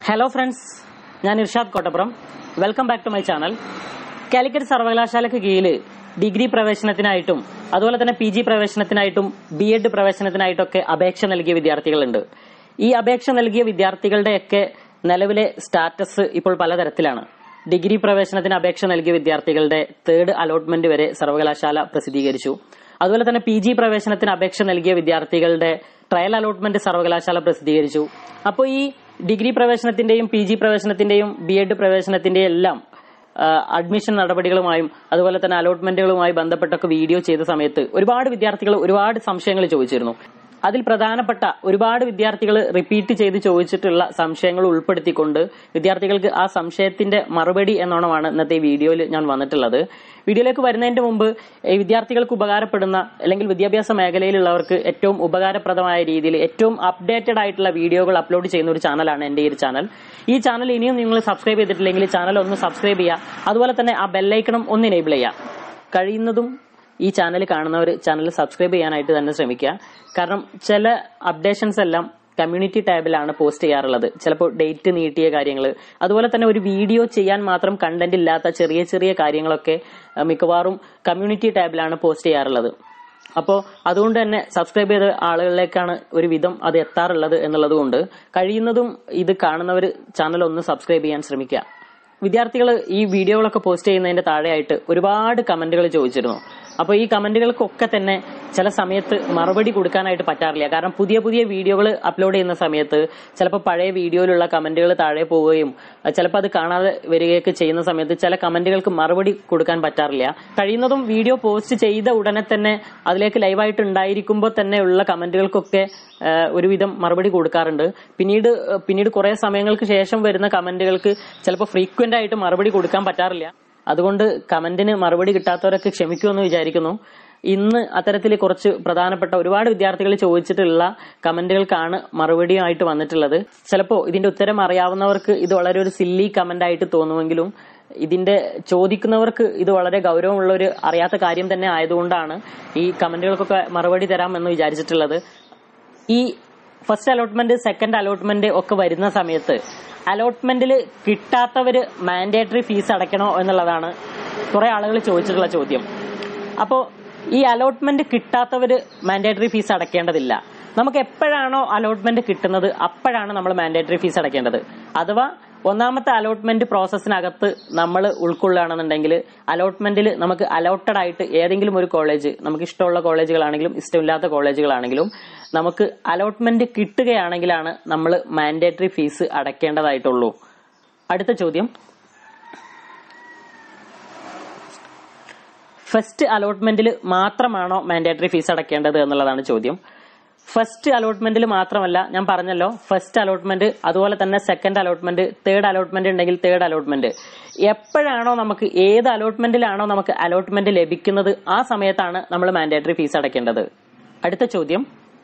hello friends ഞാൻ Irshad Kottappuram welcome back to my channel Calicut സർവകലാശാലയ്ക്ക് കീഴിൽ ഡിഗ്രി പ്രവേശനത്തിനായിട്ടും അതുപോലെ തന്നെ പി ജി പ്രവേശനത്തിനായിട്ടും ബി എഡ് പ്രവേശനത്തിനായിട്ടൊക്കെ അപേക്ഷ നൽകിയ വിദ്യാർത്ഥികളുണ്ട് ഈ അപേക്ഷ നൽകിയ വിദ്യാർത്ഥികളുടെയൊക്കെ നിലവിലെ സ്റ്റാറ്റസ് ഇപ്പോൾ പലതരത്തിലാണ് ഡിഗ്രി പ്രവേശനത്തിന് അപേക്ഷ നൽകിയ വിദ്യാർത്ഥികളുടെ തേർഡ് അലോട്ട്മെന്റ് വരെ സർവകലാശാല പ്രസിദ്ധീകരിച്ചു അതുപോലെ തന്നെ പി ജി പ്രവേശനത്തിന് അപേക്ഷ നൽകിയ വിദ്യാർത്ഥികളുടെ ട്രയൽ അലോട്ട്മെന്റ് സർവകലാശാല പ്രസിദ്ധീകരിച്ചു അപ്പോൾ ഈ ഡിഗ്രി പ്രവേശനത്തിന്റെയും പി ജി പ്രവേശനത്തിന്റെയും ബി എഡ് പ്രവേശനത്തിന്റെയും എല്ലാം ആ, അഡ്മിഷൻ നടപടികളുമായും അതുപോലെ തന്നെ അലോട്ട്മെന്റുകളുമായി ബന്ധപ്പെട്ടൊക്കെ വീഡിയോ ചെയ്ത സമയത്ത് ഒരുപാട് വിദ്യാർത്ഥികൾ ഒരുപാട് സംശയങ്ങൾ ചോദിച്ചിരുന്നു അതിൽ പ്രധാനപ്പെട്ട ഒരുപാട് വിദ്യാർത്ഥികൾ റിപ്പീറ്റ് ചെയ്ത് ചോദിച്ചിട്ടുള്ള സംശയങ്ങൾ ഉൾപ്പെടുത്തിക്കൊണ്ട് വിദ്യാർത്ഥികൾക്ക് ആ സംശയത്തിന്റെ മറുപടി എന്നോണമാണ് ഇന്നത്തെ ഈ വീഡിയോയിൽ ഞാൻ വന്നിട്ടുള്ളത് വീഡിയോയിലേക്ക് വരുന്നതിന്റെ മുമ്പ് ഈ വിദ്യാർത്ഥികൾക്ക് ഉപകാരപ്പെടുന്ന അല്ലെങ്കിൽ വിദ്യാഭ്യാസ മേഖലയിലുള്ളവർക്ക് ഏറ്റവും ഉപകാരപ്രദമായ രീതിയിൽ ഏറ്റവും അപ്ഡേറ്റഡ് ആയിട്ടുള്ള വീഡിയോകൾ അപ്ലോഡ് ചെയ്യുന്ന ഒരു ചാനലാണ് എന്റെ ഈ ഒരു ചാനൽ ഈ ചാനൽ ഇനിയും നിങ്ങൾ സബ്സ്ക്രൈബ് ചെയ്തിട്ടില്ലെങ്കിൽ ചാനൽ ഒന്ന് സബ്സ്ക്രൈബ് ചെയ്യുക അതുപോലെ തന്നെ ആ ബെല്ലൈക്കണം ഒന്ന് എനേബിൾ ചെയ്യുക കഴിയുന്നതും ഈ ചാനൽ കാണുന്നവർ ചാനൽ സബ്സ്ക്രൈബ് ചെയ്യാനായിട്ട് തന്നെ ശ്രമിക്കുക കാരണം ചില അപ്ഡേഷൻസ് എല്ലാം കമ്മ്യൂണിറ്റി ടാബിലാണ് പോസ്റ്റ് ചെയ്യാറുള്ളത് ചിലപ്പോൾ ഡേറ്റ് നീട്ടിയ കാര്യങ്ങൾ അതുപോലെ തന്നെ ഒരു വീഡിയോ ചെയ്യാൻ മാത്രം കണ്ടന്റ് ഇല്ലാത്ത ചെറിയ ചെറിയ കാര്യങ്ങളൊക്കെ അഹ് മിക്കവാറും കമ്മ്യൂണിറ്റി ടാബിലാണ് പോസ്റ്റ് ചെയ്യാറുള്ളത് അപ്പോൾ അതുകൊണ്ട് തന്നെ സബ്സ്ക്രൈബ് ചെയ്ത ആളുകളിലേക്കാണ് ഒരു വിധം അത് എത്താറുള്ളത് എന്നുള്ളത് കൊണ്ട് കഴിയുന്നതും ഇത് കാണുന്നവർ ചാനൽ ഒന്ന് സബ്സ്ക്രൈബ് ചെയ്യാൻ ശ്രമിക്കുക വിദ്യാർത്ഥികൾ ഈ വീഡിയോകളൊക്കെ പോസ്റ്റ് ചെയ്യുന്നതിന്റെ താഴെയായിട്ട് ഒരുപാട് കമന്റുകൾ ചോദിച്ചിരുന്നു അപ്പോൾ ഈ കമന്റുകൾക്കൊക്കെ തന്നെ ചില സമയത്ത് മറുപടി കൊടുക്കാനായിട്ട് പറ്റാറില്ല കാരണം പുതിയ പുതിയ വീഡിയോകൾ അപ്ലോഡ് ചെയ്യുന്ന സമയത്ത് ചിലപ്പോൾ പഴയ വീഡിയോയിലുള്ള കമന്റുകൾ താഴെ പോവുകയും അഹ് ചിലപ്പോൾ അത് കാണാതെ വരികയൊക്കെ ചെയ്യുന്ന സമയത്ത് ചില കമന്റുകൾക്ക് മറുപടി കൊടുക്കാൻ പറ്റാറില്ല കഴിയുന്നതും വീഡിയോ പോസ്റ്റ് ചെയ്ത ഉടനെ തന്നെ അതിലേക്ക് ലൈവായിട്ട് ഉണ്ടായിരിക്കുമ്പോൾ തന്നെ ഉള്ള കമന്റുകൾക്കൊക്കെ ആഹ് ഒരുവിധം മറുപടി കൊടുക്കാറുണ്ട് പിന്നീട് ആഹ് പിന്നീട് കുറെ സമയങ്ങൾക്ക് ശേഷം വരുന്ന കമന്റുകൾക്ക് ചിലപ്പോൾ ഫ്രീക്വന്റ് ആയിട്ട് മറുപടി കൊടുക്കാൻ പറ്റാറില്ല അതുകൊണ്ട് കമന്റിന് മറുപടി കിട്ടാത്തവരൊക്കെ ക്ഷമിക്കുമെന്ന് വിചാരിക്കുന്നു ഇന്ന് അത്തരത്തിൽ കുറച്ച് പ്രധാനപ്പെട്ട ഒരുപാട് വിദ്യാർത്ഥികൾ ചോദിച്ചിട്ടുള്ള കമന്റുകൾക്കാണ് മറുപടിയുമായിട്ട് വന്നിട്ടുള്ളത് ചിലപ്പോൾ ഇതിന്റെ ഉത്തരം അറിയാവുന്നവർക്ക് ഇത് വളരെ ഒരു സില്ലി കമന്റ് ആയിട്ട് തോന്നുമെങ്കിലും ഇതിന്റെ ചോദിക്കുന്നവർക്ക് ഇത് വളരെ ഗൗരവമുള്ള ഒരു അറിയാത്ത കാര്യം തന്നെ ആയതുകൊണ്ടാണ് ഈ കമന്റുകൾക്കൊക്കെ മറുപടി തരാം എന്ന് വിചാരിച്ചിട്ടുള്ളത് ഈ ഫസ്റ്റ് അലോട്ട്മെന്റ് സെക്കൻഡ് അലോട്ട്മെന്റ് ഒക്കെ വരുന്ന സമയത്ത് അലോട്ട്മെന്റിൽ കിട്ടാത്തവര് മാൻഡേറ്ററി ഫീസ് അടയ്ക്കണോ എന്നുള്ളതാണ് കുറെ ആളുകൾ ചോദിച്ചിട്ടുള്ള ചോദ്യം അപ്പോൾ ഈ അലോട്ട്മെന്റ് കിട്ടാത്തവര് മാൻഡേറ്ററി ഫീസ് അടയ്ക്കേണ്ടതില്ല നമുക്ക് എപ്പോഴാണോ അലോട്ട്മെന്റ് കിട്ടുന്നത് അപ്പോഴാണ് നമ്മൾ മാൻഡേറ്ററി ഫീസ് അടയ്ക്കേണ്ടത് അഥവാ ഒന്നാമത്തെ അലോട്ട്മെന്റ് പ്രോസസ്സിനകത്ത് നമ്മൾ ഉൾക്കൊള്ളുകയാണെന്നുണ്ടെങ്കിൽ അലോട്ട്മെന്റിൽ നമുക്ക് അലോട്ടഡ് ആയിട്ട് ഏതെങ്കിലും ഒരു കോളേജ് നമുക്ക് ഇഷ്ടമുള്ള കോളേജുകളാണെങ്കിലും ഇഷ്ടമില്ലാത്ത കോളേജുകളാണെങ്കിലും നമുക്ക് അലോട്ട്മെന്റ് കിട്ടുകയാണെങ്കിലാണ് നമ്മൾ മാൻഡേറ്ററി ഫീസ് അടയ്ക്കേണ്ടതായിട്ടുള്ളൂ അടുത്ത ചോദ്യം ഫസ്റ്റ് അലോട്ട്മെന്റിൽ മാത്രമാണോ മാൻഡേറ്ററി ഫീസ് അടയ്ക്കേണ്ടത് എന്നുള്ളതാണ് ചോദ്യം ഫസ്റ്റ് അലോട്ട്മെന്റിൽ മാത്രമല്ല ഞാൻ പറഞ്ഞല്ലോ ഫസ്റ്റ് അലോട്ട്മെന്റ് അതുപോലെ തന്നെ സെക്കൻഡ് അലോട്ട്മെന്റ് തേർഡ് അലോട്ട്മെന്റ് ഉണ്ടെങ്കിൽ തേർഡ് അലോട്ട്മെന്റ് എപ്പോഴാണോ നമുക്ക് ഏത് അലോട്ട്മെന്റിലാണോ നമുക്ക് അലോട്ട്മെന്റ് ലഭിക്കുന്നത് ആ സമയത്താണ് നമ്മൾ മാൻഡേറ്ററി ഫീസ് അടയ്ക്കേണ്ടത് അടുത്ത ചോദ്യം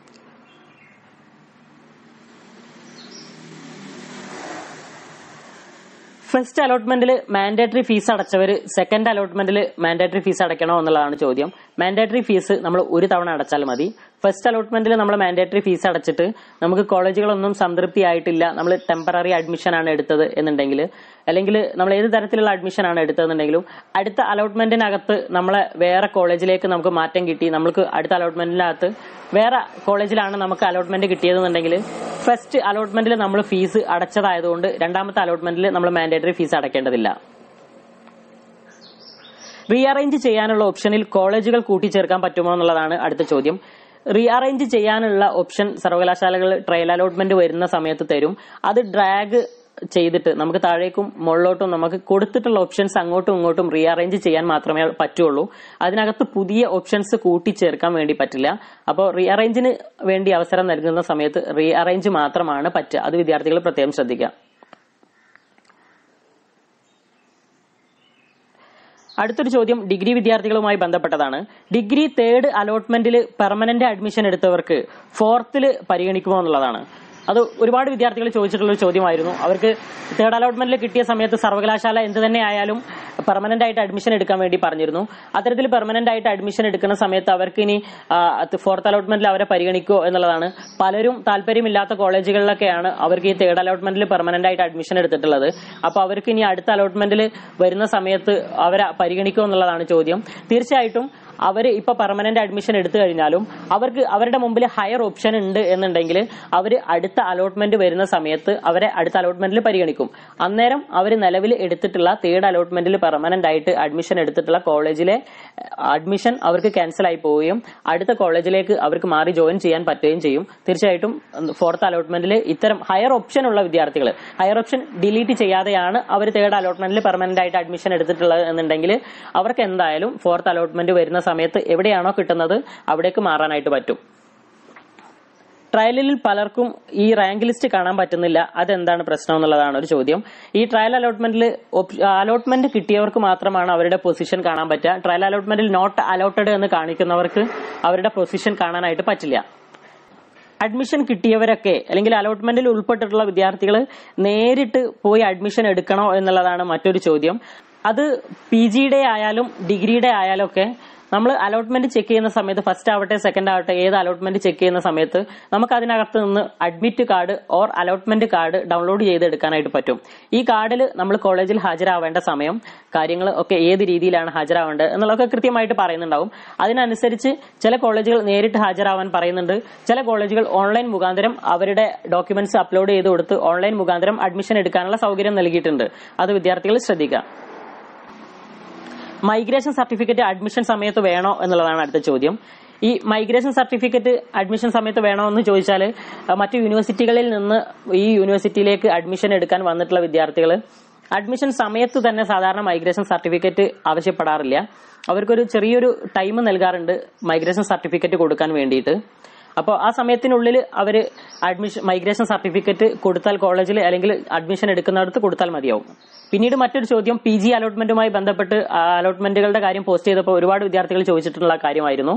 ഫസ്റ്റ് അലോട്ട്മെന്റിൽ മാൻഡേറ്ററി ഫീസ് അടച്ചവർ സെക്കൻഡ് അലോട്ട്മെന്റിൽ മാൻഡേറ്ററി ഫീസ് അടയ്ക്കണോ എന്നുള്ളതാണ് ചോദ്യം മാൻഡേറ്ററി ഫീസ് നമ്മൾ ഒരു തവണ അടച്ചാൽ മതി ഫസ്റ്റ് അലോട്ട്മെന്റിൽ നമ്മൾ മാൻഡേറ്ററി ഫീസ് അടച്ചിട്ട് നമുക്ക് കോളേജുകളൊന്നും സംതൃപ്തി ആയിട്ടില്ല നമ്മൾ ടെമ്പററി അഡ്മിഷൻ ആണ് എടുത്തത് എന്നുണ്ടെങ്കിൽ അല്ലെങ്കിൽ നമ്മൾ ഏത് തരത്തിലുള്ള അഡ്മിഷൻ ആണ് എടുത്തതെന്നുണ്ടെങ്കിലും അടുത്ത അലോട്ട്മെന്റിനകത്ത് നമ്മളെ വേറെ കോളേജിലേക്ക് നമുക്ക് മാറ്റം കിട്ടി നമുക്ക് അടുത്ത അലോട്ട്മെന്റിനകത്ത് വേറെ കോളേജിലാണ് നമുക്ക് അലോട്ട്മെന്റ് കിട്ടിയതെന്നുണ്ടെങ്കിൽ ഫസ്റ്റ് അലോട്ട്മെന്റിൽ നമ്മൾ ഫീസ് അടച്ചതായതുകൊണ്ട് രണ്ടാമത്തെ അലോട്ട്മെന്റിൽ നമ്മൾ മാൻഡേറ്ററി ഫീസ് അടയ്ക്കേണ്ടതില്ല റീഅറേഞ്ച് ചെയ്യാനുള്ള ഓപ്ഷനിൽ കോളേജുകൾ കൂട്ടിച്ചേർക്കാൻ പറ്റുമോ എന്നുള്ളതാണ് അടുത്ത ചോദ്യം റീഅറേഞ്ച് ചെയ്യാനുള്ള ഓപ്ഷൻ സർവകലാശാലകൾ ട്രയൽ അലോട്ട്മെന്റ് വരുന്ന സമയത്ത് തരും അത് ഡ്രാഗ് ചെയ്തിട്ട് നമുക്ക് താഴേക്കും മുകളിലോട്ടും നമുക്ക് കൊടുത്തിട്ടുള്ള ഓപ്ഷൻസ് അങ്ങോട്ടും ഇങ്ങോട്ടും റീഅറേഞ്ച് ചെയ്യാൻ മാത്രമേ പറ്റുള്ളൂ അതിനകത്ത് പുതിയ ഓപ്ഷൻസ് കൂട്ടിച്ചേർക്കാൻ വേണ്ടി പറ്റില്ല അപ്പോൾ റീഅറേഞ്ചിന് വേണ്ടി അവസരം നൽകുന്ന സമയത്ത് റീഅറേഞ്ച് മാത്രമാണ് പറ്റുക അത് വിദ്യാർത്ഥികൾ പ്രത്യേകം ശ്രദ്ധിക്കുക അടുത്തൊരു ചോദ്യം ഡിഗ്രി വിദ്യാർത്ഥികളുമായി ബന്ധപ്പെട്ടതാണ് ഡിഗ്രി തേർഡ് അലോട്ട്മെന്റിൽ പെർമനന്റ് അഡ്മിഷൻ എടുത്തവർക്ക് ഫോർത്തിൽ പരിഗണിക്കുമോ എന്നുള്ളതാണ് അത് ഒരുപാട് വിദ്യാർത്ഥികൾ ചോദിച്ചിട്ടുള്ള ഒരു ചോദ്യമായിരുന്നു അവർക്ക് തേർഡ് അലോട്ട്മെന്റിൽ കിട്ടിയ സമയത്ത് സർവകലാശാല എന്ത് തന്നെ ആയാലും പെർമനന്റ് ആയിട്ട് അഡ്മിഷൻ എടുക്കാൻ വേണ്ടി പറഞ്ഞിരുന്നു അത്തരത്തിൽ പെർമനന്റ് ആയിട്ട് അഡ്മിഷൻ എടുക്കുന്ന സമയത്ത് അവർക്ക് ഇനി ഫോർത്ത് അലോട്ട്മെന്റിൽ അവരെ പരിഗണിക്കുമോ എന്നുള്ളതാണ് പലരും താല്പര്യമില്ലാത്ത കോളേജുകളിലൊക്കെയാണ് അവർക്ക് ഈ തേർഡ് അലോട്ട്മെന്റിൽ പെർമനന്റ് ആയിട്ട് അഡ്മിഷൻ എടുത്തിട്ടുള്ളത് അപ്പൊ അവർക്ക് ഇനി അടുത്ത അലോട്ട്മെന്റിൽ വരുന്ന സമയത്ത് അവരെ പരിഗണിക്കുമോ എന്നുള്ളതാണ് ചോദ്യം തീർച്ചയായിട്ടും അവർ ഇപ്പൊ പെർമനന്റ് അഡ്മിഷൻ എടുത്തു കഴിഞ്ഞാലും അവർക്ക് അവരുടെ മുമ്പിൽ ഹയർ ഓപ്ഷൻ ഉണ്ട് എന്നുണ്ടെങ്കിൽ അവർ അടുത്ത അലോട്ട്മെന്റ് വരുന്ന സമയത്ത് അവരെ അടുത്ത അലോട്ട്മെന്റിൽ പരിഗണിക്കും അന്നേരം അവർ നിലവിൽ എടുത്തിട്ടുള്ള തേർഡ് അലോട്ട്മെന്റിൽ പെർമനന്റ് ആയിട്ട് അഡ്മിഷൻ എടുത്തിട്ടുള്ള കോളേജിലെ അഡ്മിഷൻ അവർക്ക് ക്യാൻസൽ ആയി പോവുകയും അടുത്ത കോളേജിലേക്ക് അവർക്ക് മാറി ജോയിൻ ചെയ്യാൻ പറ്റുകയും ചെയ്യും തീർച്ചയായിട്ടും ഫോർത്ത് അലോട്ട്മെന്റിൽ ഇത്തരം ഹയർ ഓപ്ഷൻ ഉള്ള വിദ്യാർത്ഥികൾ ഹയർ ഓപ്ഷൻ ഡിലീറ്റ് ചെയ്യാതെയാണ് അവർ തേർഡ് അലോട്ട്മെന്റിൽ പെർമനന്റ് ആയിട്ട് അഡ്മിഷൻ എടുത്തിട്ടുള്ളത് എന്നുണ്ടെങ്കിൽ അവർക്ക് എന്തായാലും ഫോർത്ത് അലോട്ട്മെന്റ് വരുന്ന സമയത്ത് എവിടെയാണോ കിട്ടുന്നത് അവിടേക്ക് മാറാനായിട്ട് പറ്റും ട്രയലിൽ പലർക്കും ഈ റാങ്ക് ലിസ്റ്റ് കാണാൻ പറ്റുന്നില്ല അതെന്താണ് പ്രശ്നം എന്നുള്ളതാണ് ഒരു ചോദ്യം ഈ ട്രയൽ അലോട്ട്മെന്റിൽ അലോട്ട്മെന്റ് കിട്ടിയവർക്ക് മാത്രമാണ് അവരുടെ പൊസിഷൻ കാണാൻ പറ്റുക ട്രയൽ അലോട്ട്മെന്റിൽ നോട്ട് അലോട്ടഡ് എന്ന് കാണിക്കുന്നവർക്ക് അവരുടെ പൊസിഷൻ കാണാനായിട്ട് പറ്റില്ല അഡ്മിഷൻ കിട്ടിയവരൊക്കെ അല്ലെങ്കിൽ അലോട്ട്മെന്റിൽ ഉൾപ്പെട്ടിട്ടുള്ള വിദ്യാർത്ഥികൾ നേരിട്ട് പോയി അഡ്മിഷൻ എടുക്കണോ എന്നുള്ളതാണ് മറ്റൊരു ചോദ്യം അത് പി ജിയുടെ ആയാലും ഡിഗ്രിയുടെ ആയാലും ഒക്കെ നമ്മൾ അലോട്ട്മെന്റ് ചെക്ക് ചെയ്യുന്ന സമയത്ത് ഫസ്റ്റ് ആവട്ടെ സെക്കൻഡ് ആവട്ടെ ഏത് അലോട്ട്മെന്റ് ചെക്ക് ചെയ്യുന്ന സമയത്ത് നമുക്ക് അതിനകത്ത് നിന്ന് admit card or allotment card download ചെയ്തെടുക്കാനായിട്ട് പറ്റും ഈ കാർഡിൽ നമ്മൾ കോളേജിൽ ഹാജരാവേണ്ട സമയം കാര്യങ്ങൾ ഒക്കെ ഏത് രീതിയിലാണ് ഹാജരാവേണ്ടത് എന്നുള്ളതൊക്കെ കൃത്യമായിട്ട് പറയുന്നുണ്ടാവും അതിനനുസരിച്ച് ചില കോളേജുകൾ നേരിട്ട് ഹാജരാവാൻ പറയുന്നുണ്ട് ചില കോളേജുകൾ ഓൺലൈൻ മുഖാന്തരം അവരുടെ ഡോക്യുമെന്റ്സ് അപ്ലോഡ് ചെയ്ത് കൊടുത്ത് ഓൺലൈൻ മുഖാന്തരം അഡ്മിഷൻ എടുക്കാനുള്ള സൗകര്യം നൽകിയിട്ടുണ്ട് അത് വിദ്യാർത്ഥികൾ ശ്രദ്ധിക്കുക മൈഗ്രേഷൻ സർട്ടിഫിക്കറ്റ് അഡ്മിഷൻ സമയത്ത് വേണോ എന്നുള്ളതാണ് അടുത്ത ചോദ്യം ഈ മൈഗ്രേഷൻ സർട്ടിഫിക്കറ്റ് അഡ്മിഷൻ സമയത്ത് വേണോ എന്ന് ചോദിച്ചാൽ മറ്റു യൂണിവേഴ്സിറ്റികളിൽ നിന്ന് ഈ യൂണിവേഴ്സിറ്റിയിലേക്ക് അഡ്മിഷൻ എടുക്കാൻ വന്നിട്ടുള്ള വിദ്യാർത്ഥികൾ അഡ്മിഷൻ സമയത്ത് തന്നെ സാധാരണ മൈഗ്രേഷൻ സർട്ടിഫിക്കറ്റ് ആവശ്യപ്പെടാറില്ല അവർക്കൊരു ചെറിയൊരു ടൈം നൽകാറുണ്ട് മൈഗ്രേഷൻ സർട്ടിഫിക്കറ്റ് കൊടുക്കാൻ വേണ്ടിയിട്ട് അപ്പോൾ ആ സമയത്തിനുള്ളിൽ അവർ അഡ്മിഷൻ മൈഗ്രേഷൻ സർട്ടിഫിക്കറ്റ് കൊടുത്താൽ കോളേജിൽ അല്ലെങ്കിൽ അഡ്മിഷൻ എടുക്കുന്നിടത്ത് കൊടുത്താൽ മതിയാവും പിന്നീട് മറ്റൊരു ചോദ്യം പി ജി അലോട്ട്മെന്റുമായി ബന്ധപ്പെട്ട് അലോട്ട്മെന്റുകളുടെ കാര്യം പോസ്റ്റ് ചെയ്തപ്പോൾ ഒരുപാട് വിദ്യാർത്ഥികൾ ചോദിച്ചിട്ടുള്ള കാര്യമായിരുന്നു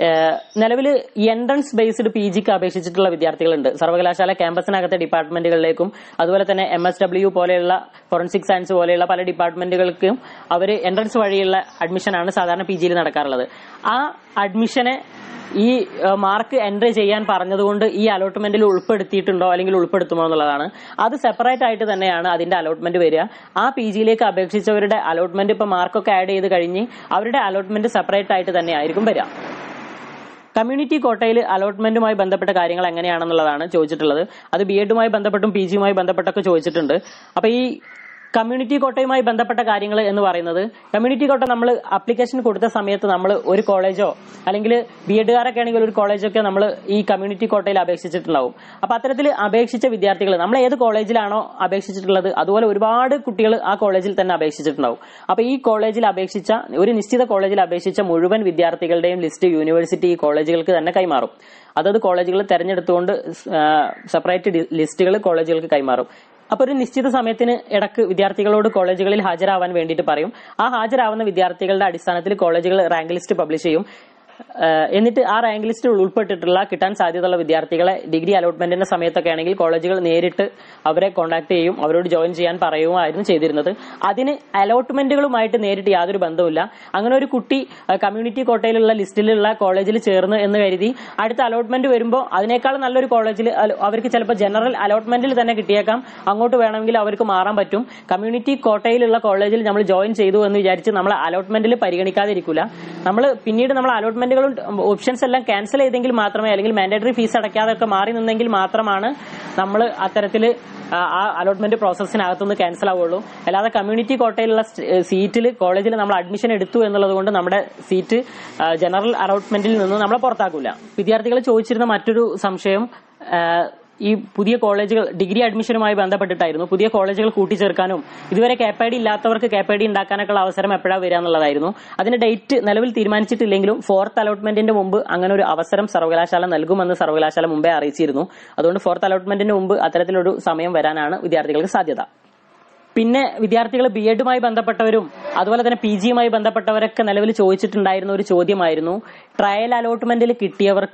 നിലവിൽ എൻട്രൻസ് ബേസ്ഡ് പി ജിക്ക് അപേക്ഷിച്ചിട്ടുള്ള വിദ്യാർത്ഥികളുണ്ട് സർവകലാശാല ക്യാമ്പസിനകത്തെ ഡിപ്പാർട്ട്മെന്റുകളിലേക്കും അതുപോലെ തന്നെ എം എസ് ഡബ്ല്യു പോലെയുള്ള ഫോറൻസിക് സയൻസ് പോലെയുള്ള പല ഡിപ്പാർട്ട്മെന്റുകൾക്കും അവർ എൻട്രൻസ് വഴിയുള്ള അഡ്മിഷനാണ് സാധാരണ പി ജിയിൽ നടക്കാറുള്ളത് ആ അഡ്മിഷനെ ഈ മാർക്ക് എൻട്രി ചെയ്യാൻ പറഞ്ഞതുകൊണ്ട് ഈ അലോട്ട്മെന്റിൽ ഉൾപ്പെടുത്തിയിട്ടുണ്ടോ അല്ലെങ്കിൽ ഉൾപ്പെടുത്തുമോ എന്നുള്ളതാണ് അത് സെപ്പറേറ്റ് ആയിട്ട് തന്നെയാണ് അതിന്റെ അലോട്ട്മെന്റ് വരിക ആ പി ജിയിലേക്ക് അപേക്ഷിച്ചവരുടെ അലോട്ട്മെന്റ് ഇപ്പൊ മാർക്കൊക്കെ ആഡ് ചെയ്ത് കഴിഞ്ഞ് അവരുടെ അലോട്ട്മെന്റ് സെപ്പറേറ്റ് ആയിട്ട് തന്നെ ആയിരിക്കും വരിക കമ്മ്യൂണിറ്റി കോട്ടയിൽ അലോട്ട്മെന്റുമായി ബന്ധപ്പെട്ട കാര്യങ്ങൾ എങ്ങനെയാണെന്നുള്ളതാണ് ചോദിച്ചിട്ടുള്ളത് അത് ബി എഡുമായി ബന്ധപ്പെട്ടും പി ജിയുമായി ബന്ധപ്പെട്ടൊക്കെ ചോദിച്ചിട്ടുണ്ട് അപ്പൊ ഈ കമ്മ്യൂണിറ്റി കോട്ടയുമായി ബന്ധപ്പെട്ട കാര്യങ്ങൾ എന്ന് പറയുന്നത് കമ്മ്യൂണിറ്റി കോട്ട നമ്മൾ അപ്ലിക്കേഷൻ കൊടുത്ത സമയത്ത് നമ്മൾ ഒരു കോളേജോ അല്ലെങ്കിൽ ബി എഡുകാരൊക്കെ ആണെങ്കിൽ ഒരു കോളേജൊക്കെ നമ്മൾ ഈ കമ്മ്യൂണിറ്റി കോട്ടയിൽ അപേക്ഷിച്ചിട്ടുണ്ടാവും അപ്പൊ അത്തരത്തിൽ അപേക്ഷിച്ച വിദ്യാർത്ഥികൾ നമ്മൾ ഏത് കോളേജിലാണോ അപേക്ഷിച്ചിട്ടുള്ളത് അതുപോലെ ഒരുപാട് കുട്ടികൾ ആ കോളേജിൽ തന്നെ അപേക്ഷിച്ചിട്ടുണ്ടാവും അപ്പൊ ഈ കോളേജിൽ അപേക്ഷിച്ച ഒരു നിശ്ചിത കോളേജിൽ അപേക്ഷിച്ച മുഴുവൻ വിദ്യാർത്ഥികളുടെയും ലിസ്റ്റ് യൂണിവേഴ്സിറ്റി ഈ കോളേജുകൾക്ക് തന്നെ കൈമാറും അതത് കോളേജുകൾ തെരഞ്ഞെടുത്തുകൊണ്ട് സെപ്പറേറ്റ് ലിസ്റ്റുകൾ കോളേജുകൾക്ക് കൈമാറും അപ്പൊ ഒരു നിശ്ചിത സമയത്തിന് ഇടക്ക് വിദ്യാർത്ഥികളോട് കോളേജുകളിൽ ഹാജരാവാൻ വേണ്ടിയിട്ട് പറയും ആ ഹാജരാവുന്ന വിദ്യാർത്ഥികളുടെ അടിസ്ഥാനത്തിൽ കോളേജുകൾ റാങ്ക് ലിസ്റ്റ് പബ്ലിഷ് ചെയ്യും ഏഹ് എന്നിട്ട് ആ റാങ്ക് ലിസ്റ്റിൽ ഉൾപ്പെട്ടിട്ടുള്ള കിട്ടാൻ സാധ്യതയുള്ള വിദ്യാർത്ഥികളെ ഡിഗ്രി അലോട്ട്മെന്റിന്റെ സമയത്തൊക്കെ ആണെങ്കിൽ കോളേജുകൾ നേരിട്ട് അവരെ കോൺടാക്ട് ചെയ്യും അവരോട് ജോയിൻ ചെയ്യാൻ പറയുമായിരുന്നു ചെയ്തിരുന്നത് അതിന് അലോട്ട്മെന്റുകളുമായിട്ട് നേരിട്ട് യാതൊരു ബന്ധവുമില്ല അങ്ങനെ ഒരു കുട്ടി ഏഹ് കമ്മ്യൂണിറ്റി കോട്ടയിലുള്ള ലിസ്റ്റിലുള്ള കോളേജിൽ ചേർന്ന് എന്ന് കരുതി അടുത്ത അലോട്ട്മെന്റ് വരുമ്പോൾ അതിനേക്കാൾ നല്ലൊരു കോളേജിൽ അല- അവർക്ക് ചിലപ്പോൾ ജനറൽ അലോട്ട്മെന്റിൽ തന്നെ കിട്ടിയേക്കാം അങ്ങോട്ട് വേണമെങ്കിൽ അവർക്ക് മാറാൻ പറ്റും കമ്മ്യൂണിറ്റി കോട്ടയിലുള്ള കോളേജിൽ നമ്മൾ ജോയിൻ ചെയ്തു എന്ന് വിചാരിച്ച് നമ്മൾ അലോട്ട്മെന്റിൽ പരിഗണിക്കാതിരിക്കില്ല നമ്മൾ പിന്നീട് നമ്മൾ അലോട്ട്മെന്റുകളും ഓപ്ഷൻസ് എല്ലാം ക്യാൻസൽ ചെയ്തെങ്കിൽ മാത്രമേ അല്ലെങ്കിൽ മാൻഡേറ്ററി ഫീസ് അടയ്ക്കാതെ ഒക്കെ മാറി നിന്നെങ്കിൽ മാത്രമാണ് നമ്മൾ അത്തരത്തിൽ ആ അലോട്ട്മെന്റ് പ്രോസസ്സിനകത്തുനിന്ന് ക്യാൻസൽ ആവുള്ളൂ അല്ലാതെ കമ്മ്യൂണിറ്റി കോട്ടയിലുള്ള സീറ്റിൽ കോളേജിൽ നമ്മൾ അഡ്മിഷൻ എടുത്തു എന്നുള്ളത് കൊണ്ട് നമ്മുടെ സീറ്റ് ജനറൽ അലോട്ട്മെന്റിൽ നിന്ന് നമ്മളെ പുറത്താക്കൂല വിദ്യാർത്ഥികൾ ചോദിച്ചിരുന്ന മറ്റൊരു സംശയം ആ, ഈ പുതിയ കോളേജുകൾ ഡിഗ്രി അഡ്മിഷനുമായി ബന്ധപ്പെട്ടിട്ടായിരുന്നു പുതിയ കോളേജുകൾ കൂട്ടിച്ചേർക്കാനും ഇതുവരെ കേപ്പൈഡി ഇല്ലാത്തവർക്ക് കേപ്പൈഡി ഉണ്ടാക്കാനൊക്കെയുള്ള അവസരം എപ്പോഴാണ് വരിക എന്നുള്ളതായിരുന്നു അതിന്റെ ഡേറ്റ് നിലവിൽ തീരുമാനിച്ചിട്ടില്ലെങ്കിലും ഫോർത്ത് അലോട്ട്മെന്റിന്റെ മുമ്പ് അങ്ങനെ ഒരു അവസരം സർവകലാശാല നൽകുമെന്ന് സർവകലാശാല മുമ്പേ അറിയിച്ചിരുന്നു അതുകൊണ്ട് ഫോർത്ത് അലോട്ട്മെന്റിന് മുമ്പ് അത്തരത്തിലൊരു സമയം വരാനാണ് വിദ്യാർത്ഥികൾക്ക് സാധ്യത പിന്നെ വിദ്യാർത്ഥികൾ ബി എഡുമായി ബന്ധപ്പെട്ടവരും അതുപോലെ തന്നെ പി ജിയുമായി ബന്ധപ്പെട്ടവരൊക്കെ നിലവിൽ ചോദിച്ചിട്ടുണ്ടായിരുന്ന ഒരു ചോദ്യമായിരുന്നു ട്രയൽ അലോട്ട്മെന്റിൽ കിട്ടിയവർക്ക്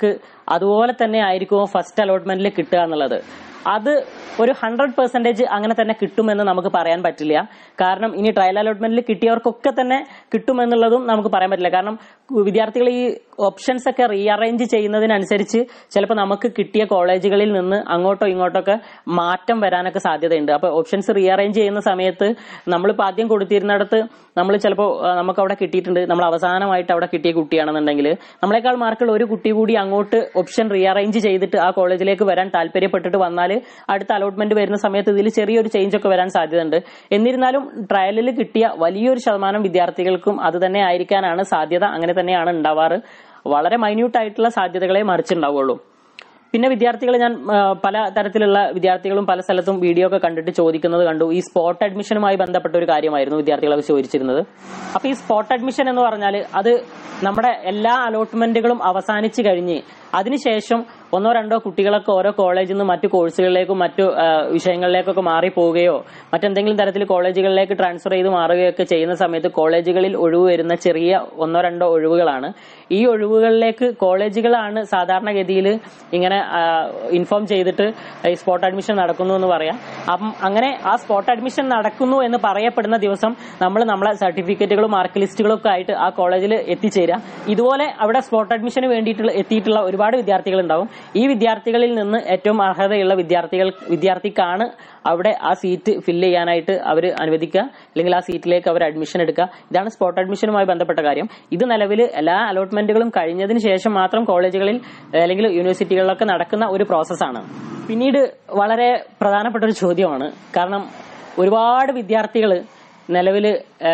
അതുപോലെ തന്നെ ആയിരിക്കുമോ ഫസ്റ്റ് അലോട്ട്മെന്റിൽ കിട്ടുക എന്നുള്ളത് അത് ഒരു ഹൺഡ്രഡ് പെർസെന്റേജ് അങ്ങനെ തന്നെ കിട്ടുമെന്ന് നമുക്ക് പറയാൻ പറ്റില്ല കാരണം ഇനി ട്രയൽ അലോട്ട്മെന്റിൽ കിട്ടിയവർക്കൊക്കെ തന്നെ കിട്ടുമെന്നുള്ളതും നമുക്ക് പറയാൻ പറ്റില്ല കാരണം വിദ്യാർത്ഥികൾ ഈ ഓപ്ഷൻസ് ഒക്കെ റീഅറേഞ്ച് ചെയ്യുന്നതിനനുസരിച്ച് ചിലപ്പോൾ നമുക്ക് കിട്ടിയ കോളേജുകളിൽ നിന്ന് അങ്ങോട്ടോ ഇങ്ങോട്ടോ ഒക്കെ മാറ്റം വരാനൊക്കെ സാധ്യതയുണ്ട് അപ്പൊ ഓപ്ഷൻസ് റീഅറേഞ്ച് ചെയ്യുന്ന സമയത്ത് നമ്മളിപ്പോൾ ആദ്യം കൊടുത്തിരുന്നിടത്ത് നമ്മൾ ചിലപ്പോൾ നമുക്ക് അവിടെ കിട്ടിയിട്ടുണ്ട് നമ്മൾ അവസാനമായിട്ട് അവിടെ കിട്ടിയ കുട്ടിയാണെന്നുണ്ടെങ്കിൽ നമ്മളെക്കാൾ മാർക്കുള്ള ഒരു കുട്ടി കൂടി അങ്ങോട്ട് ഓപ്ഷൻ റീഅറേഞ്ച് ചെയ്തിട്ട് ആ കോളേജിലേക്ക് വരാൻ താല്പര്യപ്പെട്ടിട്ട് വന്നാൽ അടുത്ത അലോട്ട്മെന്റ് വരുന്ന സമയത്ത് ഇതിൽ ചെറിയൊരു ചേഞ്ച് ഒക്കെ വരാൻ സാധ്യതയുണ്ട് എന്നിരുന്നാലും ട്രയലിൽ കിട്ടിയ വലിയൊരു ശതമാനം വിദ്യാർത്ഥികൾക്കും അത് തന്നെ ആയിരിക്കാനാണ് സാധ്യത അങ്ങനെ തന്നെയാണ് ഉണ്ടാവാറ് വളരെ മൈന്യൂട്ട് ആയിട്ടുള്ള സാധ്യതകളെ മറിച്ചുണ്ടാവുള്ളൂ പിന്നെ വിദ്യാർത്ഥികൾ ഞാൻ ആ, പല തരത്തിലുള്ള വിദ്യാർത്ഥികളും പല സ്ഥലത്തും വീഡിയോ ഒക്കെ കണ്ടിട്ട് ചോദിക്കുന്നത് കണ്ടു ഈ സ്പോട്ട് അഡ്മിഷനുമായി ബന്ധപ്പെട്ട ഒരു കാര്യമായിരുന്നു വിദ്യാർത്ഥികളൊക്കെ ചോദിച്ചിരുന്നത് അപ്പൊ ഈ സ്പോട്ട് അഡ്മിഷൻ എന്ന് പറഞ്ഞാൽ അത് നമ്മുടെ എല്ലാ അലോട്ട്മെന്റുകളും അവസാനിച്ച് കഴിഞ്ഞ് അതിനുശേഷം ഒന്നോ രണ്ടോ കുട്ടികളൊക്കെ ഓരോ കോളേജിൽ നിന്ന് മറ്റു കോഴ്സുകളിലേക്കും മറ്റു ആ, വിഷയങ്ങളിലേക്കൊക്കെ മാറി പോവുകയോ മറ്റെന്തെങ്കിലും തരത്തിൽ കോളേജുകളിലേക്ക് ട്രാൻസ്ഫർ ചെയ്ത് മാറുകയൊക്കെ ചെയ്യുന്ന സമയത്ത് കോളേജുകളിൽ ഒഴിവ് വരുന്ന ചെറിയ ഒന്നോ രണ്ടോ ഒഴിവുകളാണ് ഈ ഒഴിവുകളിലേക്ക് കോളേജുകളാണ് സാധാരണഗതിയിൽ ഇങ്ങനെ ഇൻഫോം ചെയ്തിട്ട് ഈ സ്പോട്ട് അഡ്മിഷൻ നടക്കുന്നു എന്ന് പറയാം അപ്പം അങ്ങനെ ആ സ്പോട്ട് അഡ്മിഷൻ നടക്കുന്നു എന്ന് പറയപ്പെടുന്ന ദിവസം നമ്മൾ നമ്മളെ സർട്ടിഫിക്കറ്റുകളും മാർക്ക് ലിസ്റ്റുകളും ഒക്കെ ആയിട്ട് ആ കോളേജിൽ എത്തിച്ചേരുക ഇതുപോലെ അവിടെ സ്പോട്ട് അഡ്മിഷന് വേണ്ടിയിട്ടുള്ള എത്തിയിട്ടുള്ള ഒരുപാട് വിദ്യാർത്ഥികൾ ഉണ്ടാവും ഈ വിദ്യാർത്ഥികളിൽ നിന്ന് ഏറ്റവും അർഹതയുള്ള വിദ്യാർത്ഥികൾ വിദ്യാർത്ഥിക്കാണ് അവിടെ ആ സീറ്റ് ഫില്ല് ചെയ്യാനായിട്ട് അവർ അനുവദിക്കുക അല്ലെങ്കിൽ ആ സീറ്റിലേക്ക് അവർ അഡ്മിഷൻ എടുക്കുക ഇതാണ് സ്പോട്ട് അഡ്മിഷനുമായി ബന്ധപ്പെട്ട കാര്യം ഇത് നിലവിൽ എല്ലാ അലോട്ട്മെന്റുകളും കഴിഞ്ഞതിന് ശേഷം മാത്രം കോളേജുകളിൽ അല്ലെങ്കിൽ യൂണിവേഴ്സിറ്റികളിലൊക്കെ നടക്കുന്ന ഒരു പ്രോസസ്സാണ് പിന്നീട് വളരെ പ്രധാനപ്പെട്ട ഒരു ചോദ്യമാണ് കാരണം ഒരുപാട് വിദ്യാർത്ഥികൾ നിലവിൽ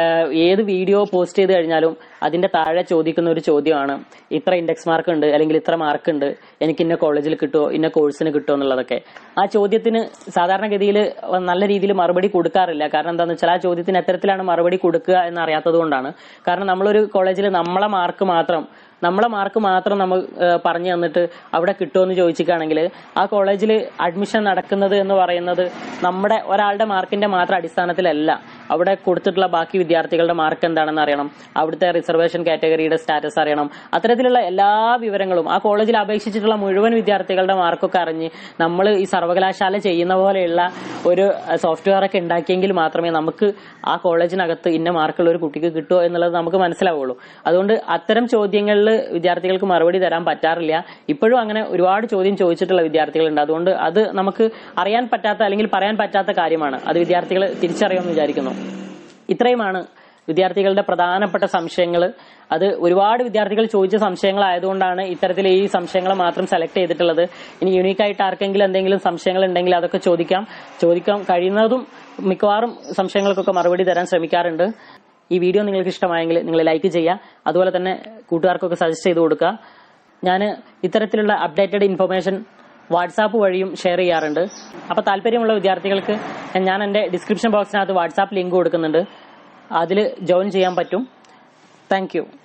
ഏത് വീഡിയോ പോസ്റ്റ് ചെയ്ത് കഴിഞ്ഞാലും അതിന്റെ താഴെ ചോദിക്കുന്ന ഒരു ചോദ്യമാണ് ഇത്ര ഇൻഡെക്സ് മാർക്ക് ഉണ്ട് അല്ലെങ്കിൽ ഇത്ര മാർക്ക് ഉണ്ട് എനിക്ക് ഇന്ന കോളേജിൽ കിട്ടുമോ ഇന്ന കോഴ്സിന് കിട്ടുമോ എന്നുള്ളതൊക്കെ ആ ചോദ്യത്തിന് സാധാരണഗതിയിൽ നല്ല രീതിയിൽ മറുപടി കൊടുക്കാറില്ല കാരണം എന്താണെന്ന് വെച്ചാൽ ആ ചോദ്യത്തിന് എത്തരത്തിലാണ് മറുപടി കൊടുക്കുക എന്ന് അറിയാത്തത് കൊണ്ടാണ് കാരണം നമ്മളൊരു കോളേജിൽ നമ്മളെ മാർക്ക് മാത്രം നമ്മളെ മാർക്ക് മാത്രം നമ്മൾ ഏഹ്, പറഞ്ഞു തന്നിട്ട് അവിടെ കിട്ടുമെന്ന് ചോദിച്ചിട്ടാണെങ്കിൽ ആ കോളേജിൽ അഡ്മിഷൻ നടക്കുന്നത് എന്ന് പറയുന്നത് നമ്മുടെ ഒരാളുടെ മാർക്കിന്റെ മാത്രം അടിസ്ഥാനത്തിലല്ല അവിടെ കൊടുത്തിട്ടുള്ള ബാക്കി വിദ്യാർത്ഥികളുടെ മാർക്ക് എന്താണെന്ന് അറിയണം അവിടുത്തെ റിസർവേഷൻ കാറ്റഗറിയുടെ സ്റ്റാറ്റസ് അറിയണം അത്തരത്തിലുള്ള എല്ലാ വിവരങ്ങളും ആ കോളേജിൽ അപേക്ഷിച്ചിട്ടുള്ള മുഴുവൻ വിദ്യാർത്ഥികളുടെ മാർക്കൊക്കെ അറിഞ്ഞ് നമ്മൾ ഈ സർവകലാശാല ചെയ്യുന്ന പോലെയുള്ള ഒരു സോഫ്റ്റ്വെയർ ഒക്കെ ഉണ്ടാക്കിയെങ്കിൽ മാത്രമേ നമുക്ക് ആ കോളേജിനകത്ത് ഇന്ന മാർക്കുള്ള ഒരു കുട്ടിക്ക് കിട്ടുമോ എന്നുള്ളത് നമുക്ക് മനസ്സിലാവുള്ളൂ അതുകൊണ്ട് അത്തരം ചോദ്യങ്ങളിൽ വിദ്യാർത്ഥികൾക്ക് മറുപടി തരാൻ പറ്റാറില്ല ഇപ്പോഴും അങ്ങനെ ഒരുപാട് ചോദ്യം ചോദിച്ചിട്ടുള്ള വിദ്യാർത്ഥികളുണ്ട് അതുകൊണ്ട് അത് നമുക്ക് അറിയാൻ പറ്റാത്ത അല്ലെങ്കിൽ പറയാൻ പറ്റാത്ത കാര്യമാണ് അത് വിദ്യാർത്ഥികൾ തിരിച്ചറിയുമെന്ന് വിചാരിക്കുന്നു ഇത്രയുമാണ് വിദ്യാർത്ഥികളുടെ പ്രധാനപ്പെട്ട സംശയങ്ങൾ അത് ഒരുപാട് വിദ്യാർത്ഥികൾ ചോദിച്ച സംശയങ്ങളായതുകൊണ്ടാണ് ഇത്തരത്തിൽ ഈ സംശയങ്ങൾ മാത്രം സെലക്ട് ചെയ്തിട്ടുള്ളത് ഇനി യൂണീക്കായിട്ട് ആർക്കെങ്കിലും എന്തെങ്കിലും സംശയങ്ങൾ ഉണ്ടെങ്കിൽ അതൊക്കെ ചോദിക്കാം ചോദിക്കാം കഴിയുന്നതും മിക്കവാറും സംശയങ്ങൾക്കൊക്കെ മറുപടി തരാൻ ശ്രമിക്കാറുണ്ട് ഈ വീഡിയോ നിങ്ങൾക്ക് ഇഷ്ടമായെങ്കിൽ നിങ്ങൾ ലൈക്ക് ചെയ്യുക അതുപോലെ തന്നെ കൂട്ടുകാർക്കൊക്കെ സജസ്റ്റ് ചെയ്ത് കൊടുക്കുക ഞാൻ ഇത്തരത്തിലുള്ള അപ്ഡേറ്റഡ് ഇൻഫർമേഷൻ വാട്സാപ്പ് വഴിയും ഷെയർ ചെയ്യാറുണ്ട് അപ്പോൾ താല്പര്യമുള്ള വിദ്യാർത്ഥികൾക്ക് ഞാൻ എൻ്റെ ഡിസ്ക്രിപ്ഷൻ ബോക്സിനകത്ത് വാട്സാപ്പ് ലിങ്ക് കൊടുക്കുന്നുണ്ട് അതിൽ ജോയിൻ ചെയ്യാൻ പറ്റും താങ്ക്